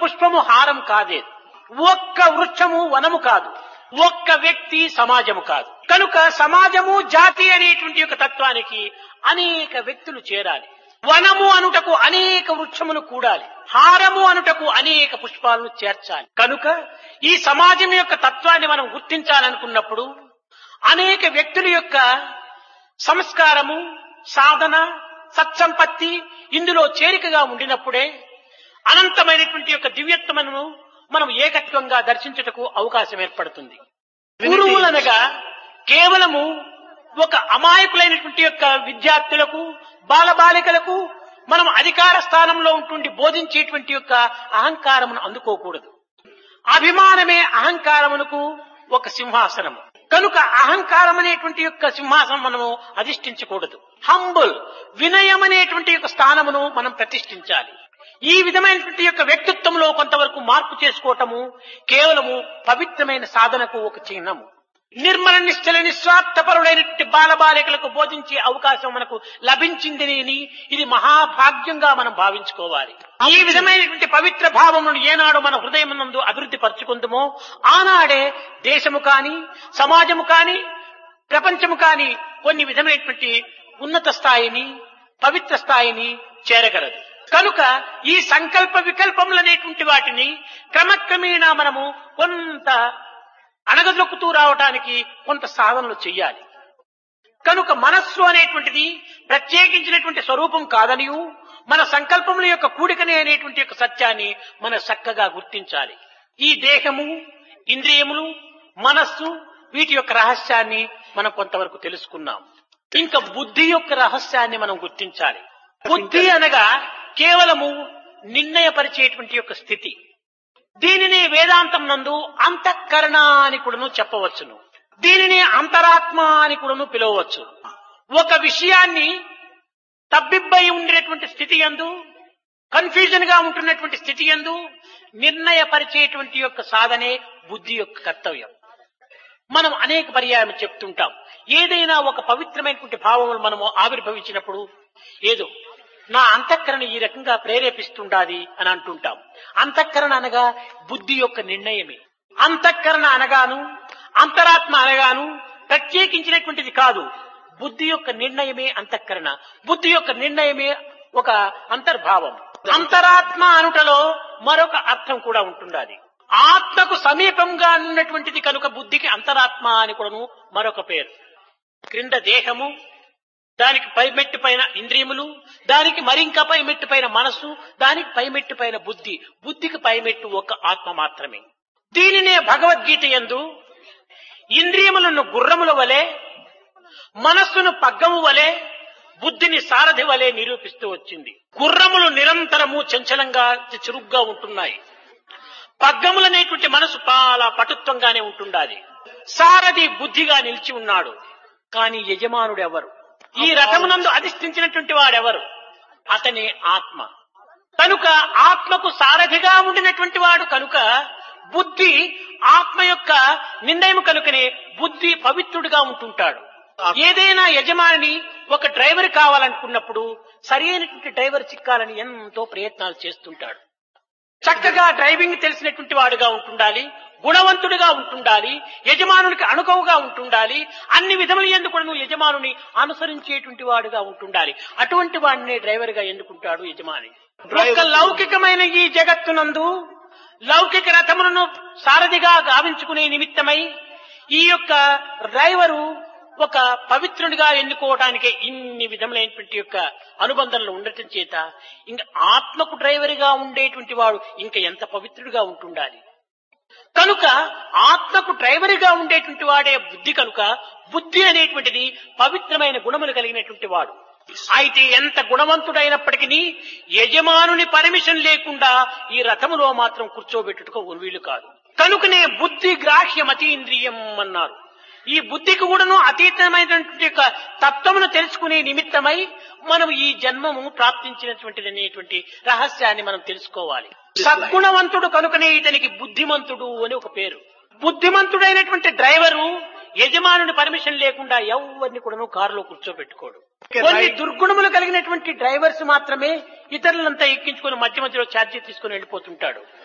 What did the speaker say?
పుష్పము హారం కాదే ఒక్క వృక్షము వనము కాదు ఒక్క వ్యక్తి సమాజము కాదు కనుక సమాజము జాతి అనేటువంటి యొక్క తత్వానికి అనేక వ్యక్తులు చేరాలి వనము అనుటకు అనేక వృక్షములు కూడాలి హారము అనుటకు అనేక పుష్పాలను చేర్చాలి కనుక ఈ సమాజం యొక్క తత్వాన్ని మనం గుర్తించాలనుకున్నప్పుడు అనేక వ్యక్తుల యొక్క సంస్కారము సాధన సత్సంపత్తి ఇందులో చేరికగా ఉండినప్పుడే అనంతమైనటువంటి యొక్క దివ్యత్వమును మనం ఏకత్వంగా దర్శించుటకు అవకాశం ఏర్పడుతుంది గురువులనగా కేవలము ఒక అమాయకులైనటువంటి యొక్క విద్యార్థులకు బాలబాలికలకు మనం అధికార స్థానంలో ఉంటుండి బోధించేటువంటి యొక్క అహంకారమును అందుకోకూడదు అభిమానమే అహంకారమునకు ఒక సింహాసనము కనుక అహంకారం అనేటువంటి యొక్క సింహాసనం మనము అధిష్ఠించకూడదు హంబుల్ వినయం అనేటువంటి యొక్క స్థానమును మనం ప్రతిష్ఠించాలి ఈ విధమైనటువంటి యొక్క వ్యక్తిత్వంలో కొంతవరకు మార్పు చేసుకోవటము కేవలము పవిత్రమైన సాధనకు ఒక చిహ్నము నిర్మల నిశ్చల నిస్వార్థపరుడైనటువంటి బాలబాలికలకు బోధించే అవకాశం మనకు లభించిందని ఇది మహాభాగ్యంగా మనం భావించుకోవాలి ఈ విధమైనటువంటి పవిత్ర భావమును ఏనాడు మన హృదయం నందు అభివృద్ధి పరుచుకుందామో ఆనాడే దేశము కాని సమాజము కాని ప్రపంచము కాని కొన్ని విధమైనటువంటి ఉన్నత స్థాయిని పవిత్ర స్థాయిని చేరగలదు కనుక ఈ సంకల్ప వికల్పములనేటువంటి వాటిని క్రమక్రమేణా మనము కొంత అణగదొక్కుతూ రావటానికి కొంత సాధనలు చెయ్యాలి కనుక మనస్సు అనేటువంటిది ప్రత్యేకించినటువంటి స్వరూపం కాదనియు మన సంకల్పముల యొక్క కూడికనే అనేటువంటి యొక్క సత్యాన్ని మన చక్కగా గుర్తించాలి ఈ దేహము ఇంద్రియములు మనస్సు వీటి యొక్క రహస్యాన్ని మనం కొంతవరకు తెలుసుకున్నాం ఇంకా బుద్ధి యొక్క రహస్యాన్ని మనం గుర్తించాలి బుద్ధి అనగా కేవలము నిర్ణయపరిచేటువంటి యొక్క స్థితి దీనిని వేదాంతం నందు అంతఃకరణ అని కూడాను చెప్పవచ్చును దీనిని అంతరాత్మ అని కూడాను పిలవవచ్చు ఒక విషయాన్ని తబ్బిబ్బై ఉండేటువంటి స్థితి ఎందు కన్ఫ్యూజన్ గా ఉంటున్నటువంటి స్థితి ఎందు నిర్ణయపరిచేటువంటి యొక్క సాధనే బుద్ధి యొక్క కర్తవ్యం మనం అనేక పర్యాయం చెప్తుంటాం ఏదైనా ఒక పవిత్రమైనటువంటి భావములు మనము ఆవిర్భవించినప్పుడు ఏదో నా అంతఃకరణ ఈ రకంగా ప్రేరేపిస్తుండాది అని అంటుంటాం అంతఃకరణ అనగా బుద్ధి యొక్క నిర్ణయమే అంతఃకరణ అనగాను అంతరాత్మ అనగాను ప్రత్యేకించినటువంటిది కాదు బుద్ధి యొక్క నిర్ణయమే అంతఃకరణ బుద్ధి యొక్క నిర్ణయమే ఒక అంతర్భావం అంతరాత్మ అనుటలో మరొక అర్థం కూడా ఉంటుండాలి ఆత్మకు సమీపంగా ఉన్నటువంటిది కనుక బుద్ధికి అంతరాత్మ అని కూడాను మరొక పేరు క్రింద దేహము దానికి పై మెట్టు పైన ఇంద్రియములు దానికి మరింక పై మెట్టు పైన మనస్సు దానికి పై మెట్టు పైన బుద్ధి బుద్ధికి పై మెట్టు ఒక ఆత్మ మాత్రమే దీనినే భగవద్గీత ఎందు ఇంద్రియములను గుర్రముల వలె మనస్సును పగ్గము వలె బుద్ధిని సారథి వలె నిరూపిస్తూ వచ్చింది గుర్రములు నిరంతరము చంచలంగా చురుగ్గా ఉంటున్నాయి పగ్గములనేటువంటి మనసు చాలా పటుత్వంగానే ఉంటుండాలి సారథి బుద్ధిగా నిలిచి ఉన్నాడు కానీ యజమానుడు ఎవరు ఈ రథమునందు అధిష్ఠించినటువంటి వాడెవరు అతని ఆత్మ కనుక ఆత్మకు సారథిగా ఉండినటువంటి వాడు కనుక బుద్ధి ఆత్మ యొక్క నిర్ణయం కనుకనే బుద్ధి పవిత్రుడిగా ఉంటుంటాడు ఏదైనా యజమాని ఒక డ్రైవర్ కావాలనుకున్నప్పుడు సరైనటువంటి డ్రైవర్ చిక్కాలని ఎంతో ప్రయత్నాలు చేస్తుంటాడు చక్కగా డ్రైవింగ్ తెలిసినటువంటి వాడుగా ఉంటుండాలి గుణవంతుడిగా ఉంటుండాలి యజమానునికి అనుకవుగా ఉంటుండాలి అన్ని విధములు ఎందుకు నువ్వు యజమానుని అనుసరించేటువంటి వాడుగా ఉంటుండాలి అటువంటి వాడిని డ్రైవర్ గా ఎన్నుకుంటాడు యజమాని ఒక లౌకికమైన ఈ జగత్తునందు లౌకిక రథములను సారథిగా గావించుకునే నిమిత్తమై ఈ యొక్క డ్రైవరు ఒక పవిత్రునిగా ఎన్నుకోవడానికి ఇన్ని విధములైనటువంటి యొక్క అనుబంధాలు ఉండటం చేత ఇంకా ఆత్మకు డ్రైవర్గా ఉండేటువంటి వాడు ఇంకా ఎంత పవిత్రుడిగా ఉంటుండాలి కనుక ఆత్మకు డ్రైవర్గా ఉండేటువంటి వాడే బుద్ధి కనుక బుద్ధి అనేటువంటిది పవిత్రమైన గుణములు కలిగినటువంటి వాడు అయితే ఎంత గుణవంతుడైనప్పటికీ యజమానుని పర్మిషన్ లేకుండా ఈ రథములో మాత్రం కూర్చోబెట్టుటకు వీలు కాదు కనుకనే బుద్ధి గ్రాహ్యం అతీంద్రియం అన్నారు ఈ బుద్ధికి కూడాను అతీతమైనటువంటి యొక్క తత్వమును తెలుసుకునే నిమిత్తమై మనం ఈ జన్మము ప్రాప్తించినటువంటిది అనేటువంటి రహస్యాన్ని మనం తెలుసుకోవాలి సద్గుణవంతుడు కనుకనే ఇతనికి బుద్ధిమంతుడు అని ఒక పేరు బుద్ధిమంతుడైనటువంటి డ్రైవరు యజమానుని పర్మిషన్ లేకుండా ఎవరిని కూడాను కారులో కూర్చోబెట్టుకోడు కొన్ని దుర్గుణములు కలిగినటువంటి డ్రైవర్స్ మాత్రమే ఇతరులంతా ఎక్కించుకుని మధ్య మధ్యలో ఛార్జీ తీసుకుని వెళ్ళిపోతుంటాడు